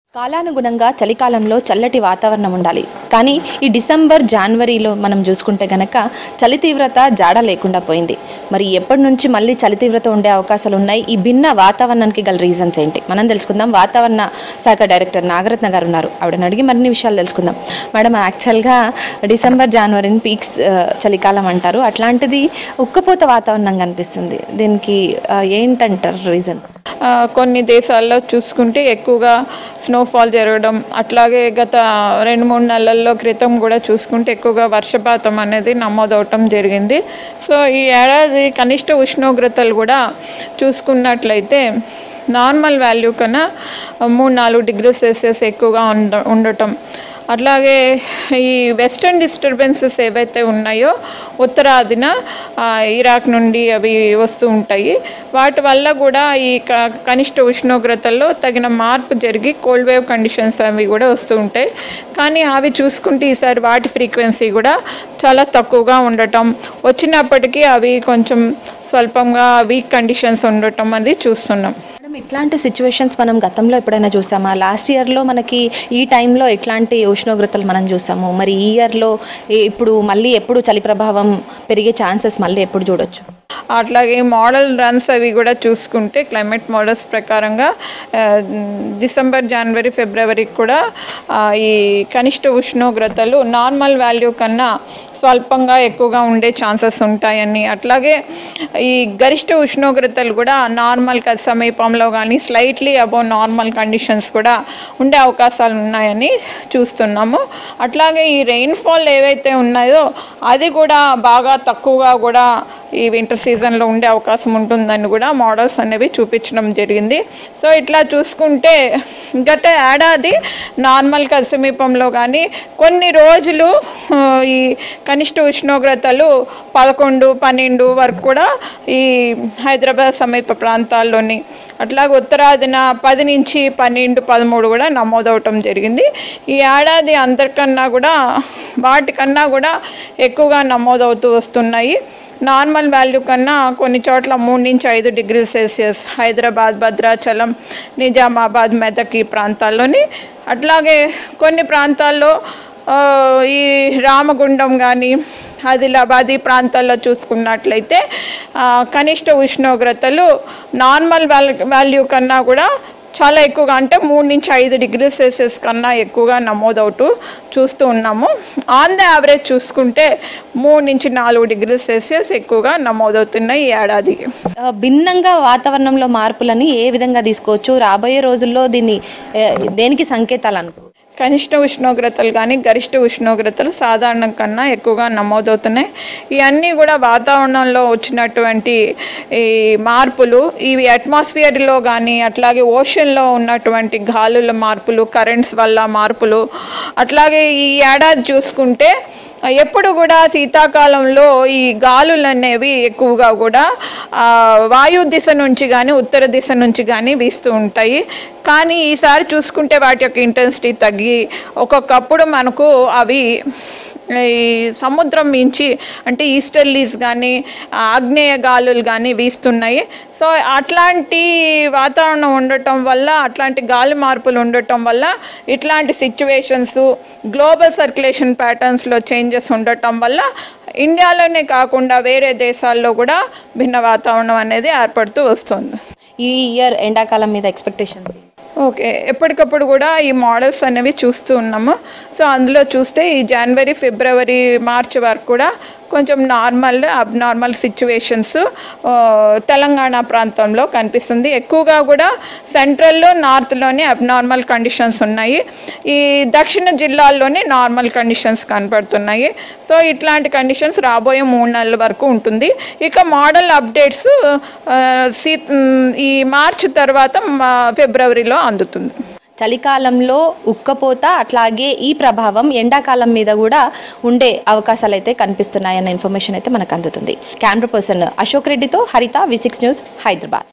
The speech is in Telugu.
కాలానుగుణంగా చలికాలంలో చల్లటి వాతావరణం ఉండాలి కానీ ఈ డిసెంబర్ జనవరిలో మనం చూసుకుంటే గనక చలి తీవ్రత జాడ లేకుండా పోయింది మరి ఎప్పటి నుంచి మళ్ళీ చలి తీవ్రత ఉండే అవకాశాలు ఉన్నాయి ఈ భిన్న వాతావరణానికి గల రీజన్స్ ఏంటి మనం తెలుసుకుందాం వాతావరణ శాఖ డైరెక్టర్ నాగరత్న గారు ఉన్నారు ఆవిడని అడిగి మరిన్ని విషయాలు తెలుసుకుందాం మేడం యాక్చువల్గా డిసెంబర్ జనవరిని పీక్స్ ఆ, చలికాలం అంటారు అట్లాంటిది ఉక్కపోత వాతావరణం కనిపిస్తుంది దీనికి ఆ, ఏంటంటారు రీజన్స్ ఆ, కొన్ని దేశాల్లో చూసుకుంటే ఎక్కువగా స్నోఫాల్ జరగడం అట్లాగే గత రెండు మూడు నెలల్లో క్రితం కూడా చూసుకుంటే ఎక్కువగా వర్షపాతం అనేది నమోదవటం జరిగింది సో ఈ ఏడాది కనిష్ట ఉష్ణోగ్రతలు కూడా చూసుకున్నట్లయితే నార్మల్ వాల్యూ కన్నా మూడు నాలుగు డిగ్రీ సెల్సియస్ ఎక్కువగా ఉండ ఉండటం అట్లాగే ఈ వెస్టర్న్ డిస్టర్బెన్సెస్ ఏవైతే ఉన్నాయో ఉత్తరాదిన ఆ, ఇరాక్ నుండి అవి వస్తూ ఉంటాయి వాటి వల్ల కూడా ఈ క- కనిష్ట ఉష్ణోగ్రతల్లో తగిన మార్పు జరిగి కోల్డ్ వేవ్ కండిషన్స్ అవి కూడా వస్తూ ఉంటాయి కానీ అవి చూసుకుంటే ఈసారి వాటి ఫ్రీక్వెన్సీ కూడా చాలా తక్కువగా ఉండటం వచ్చినప్పటికీ అవి కొంచెం స్వల్పంగా వీక్ కండిషన్స్ ఉండటం అనేది చూస్తున్నాం మేడం ఇట్లాంటి సిచ్యువేషన్స్ మనం గతంలో ఎప్పుడైనా చూసామా లాస్ట్ ఇయర్లో మనకి ఈ టైంలో ఎట్లాంటి ఉష్ణోగ్రతలు మనం చూసాము మరి ఈ ఇయర్లో ఇప్పుడు మళ్ళీ ఎప్పుడు చలి ప్రభావం పెరిగే ఛాన్సెస్ మళ్ళీ ఎప్పుడు చూడొచ్చు అట్లాగే మోడల్ రన్స్ అవి కూడా చూసుకుంటే క్లైమేట్ మోడల్స్ ప్రకారంగా ఆ, డిసెంబర్ జనవరి ఫిబ్రవరికి కూడా ఆ, ఈ కనిష్ట ఉష్ణోగ్రతలు నార్మల్ వాల్యూ కన్నా స్వల్పంగా ఎక్కువగా ఉండే ఛాన్సెస్ ఉంటాయని అట్లాగే ఈ గరిష్ట ఉష్ణోగ్రతలు కూడా నార్మల్ క- సమీపంలో కానీ స్లైట్లీ అబౌవ్ నార్మల్ కండిషన్స్ కూడా ఉండే అవకాశాలు ఉన్నాయని చూస్తున్నాము అట్లాగే ఈ రెయిన్ఫాల్ ఏవైతే ఉన్నాయో అది కూడా బాగా తక్కువగా కూడా ఈ వింటర్ సీజన్లో ఉండే అవకాశం ఉంటుందని కూడా మోడల్స్ అనేవి చూపించడం జరిగింది సో ఇట్లా చూసుకుంటే గత ఏడాది నార్మల్ క- సమీపంలో కానీ కొన్ని రోజులు ఆ, ఈ కనిష్ట ఉష్ణోగ్రతలు పదకొండు పన్నెండు వరకు కూడా ఈ హైదరాబాద్ సమీప ప్రాంతాల్లోని అట్లాగే ఉత్తరాదిన పది నుంచి పన్నెండు పదమూడు కూడా నమోదవటం జరిగింది ఈ ఏడాది అందరికన్నా కూడా వాటికన్నా కూడా ఎక్కువగా నమోదవుతూ వస్తున్నాయి నార్మల్ వాల్యూ కన్నా కొన్ని చోట్ల మూడు నుంచి ఐదు డిగ్రీల సెల్సియస్ హైదరాబాద్ భద్రాచలం నిజామాబాద్ మెదక్ ఈ ప్రాంతాల్లోని అట్లాగే కొన్ని ప్రాంతాల్లో ఆ, ఈ రామగుండం కానీ ఆదిలాబాద్ ఈ ప్రాంతాల్లో చూసుకున్నట్లయితే ఆ, కనిష్ట ఉష్ణోగ్రతలు నార్మల్ వాల్ వాల్యూ కన్నా కూడా చాలా ఎక్కువగా అంటే మూడు నుంచి ఐదు డిగ్రీ సెల్సియస్ కన్నా ఎక్కువగా నమోదవుతూ చూస్తూ ఉన్నాము ఆన్ ద యావరేజ్ చూసుకుంటే మూడు నుంచి నాలుగు డిగ్రీ సెల్సియస్ ఎక్కువగా నమోదవుతున్నాయి ఈ ఏడాది ఆ, భిన్నంగా వాతావరణంలో మార్పులని ఏ విధంగా తీసుకోవచ్చు రాబోయే రోజుల్లో దీన్ని ఏ, దేనికి సంకేతాలు అనుకో కనిష్ట ఉష్ణోగ్రతలు కానీ గరిష్ట ఉష్ణోగ్రతలు సాధారణం కన్నా ఎక్కువగా నమోదవుతున్నాయి ఇవన్నీ కూడా వాతావరణంలో వచ్చినటువంటి ఈ మార్పులు ఇవి అట్మాస్ఫియర్లో కానీ అట్లాగే ఓషన్లో ఉన్నటువంటి గాలుల మార్పులు కరెంట్స్ వల్ల మార్పులు అట్లాగే ఈ ఏడాది చూసుకుంటే ఎప్పుడు కూడా శీతాకాలంలో ఈ గాలులు అనేవి ఎక్కువగా కూడా ఆ, వాయు దిశ నుంచి కానీ ఉత్తర దిశ నుంచి కానీ వీస్తూ ఉంటాయి కానీ ఈసారి చూసుకుంటే వాటి యొక్క ఇంటెన్సిటీ తగ్గి ఒక్కొక్కప్పుడు మనకు అవి ఈ సముద్రం మించి అంటే ఈస్టర్లీస్ కానీ ఆగ్నేయ గాలులు కానీ వీస్తున్నాయి సో అట్లాంటి వాతావరణం ఉండటం వల్ల అట్లాంటి గాలి మార్పులు ఉండటం వల్ల ఇట్లాంటి సిచ్యువేషన్స్ గ్లోబల్ సర్క్యులేషన్ ప్యాటర్న్స్లో చేంజెస్ ఉండటం వల్ల ఇండియాలోనే కాకుండా వేరే దేశాల్లో కూడా భిన్న వాతావరణం అనేది ఏర్పడుతూ వస్తుంది ఈ ఇయర్ ఎండాకాలం మీద ఎక్స్పెక్టేషన్స్ ఓకే ఎప్పటికప్పుడు కూడా ఈ మోడల్స్ అనేవి చూస్తూ ఉన్నాము సో అందులో చూస్తే ఈ జనవరి ఫిబ్రవరి మార్చ్ వరకు కూడా కొంచెం నార్మల్ అబ్నార్మల్ సిచ్యువేషన్స్ తెలంగాణ ప్రాంతంలో కనిపిస్తుంది ఎక్కువగా కూడా సెంట్రల్లో నార్త్లోనే అబ్నార్మల్ కండిషన్స్ ఉన్నాయి ఈ దక్షిణ జిల్లాల్లోనే నార్మల్ కండిషన్స్ కనపడుతున్నాయి సో ఇట్లాంటి కండిషన్స్ రాబోయే మూడు నెలల వరకు ఉంటుంది ఇక మోడల్ అప్డేట్స్ సీ ఈ మార్చ్ తర్వాత మా- ఫిబ్రవరిలో అందుతుంది చలికాలంలో ఉక్కపోత అట్లాగే ఈ ప్రభావం ఎండాకాలం మీద కూడా ఉండే అవకాశాలు అయితే కనిపిస్తున్నాయన్న ఇన్ఫర్మేషన్ అయితే మనకు అందుతుంది కెమెరా పర్సన్ అశోక్ రెడ్డితో హరిత వి సిక్స్ న్యూస్ హైదరాబాద్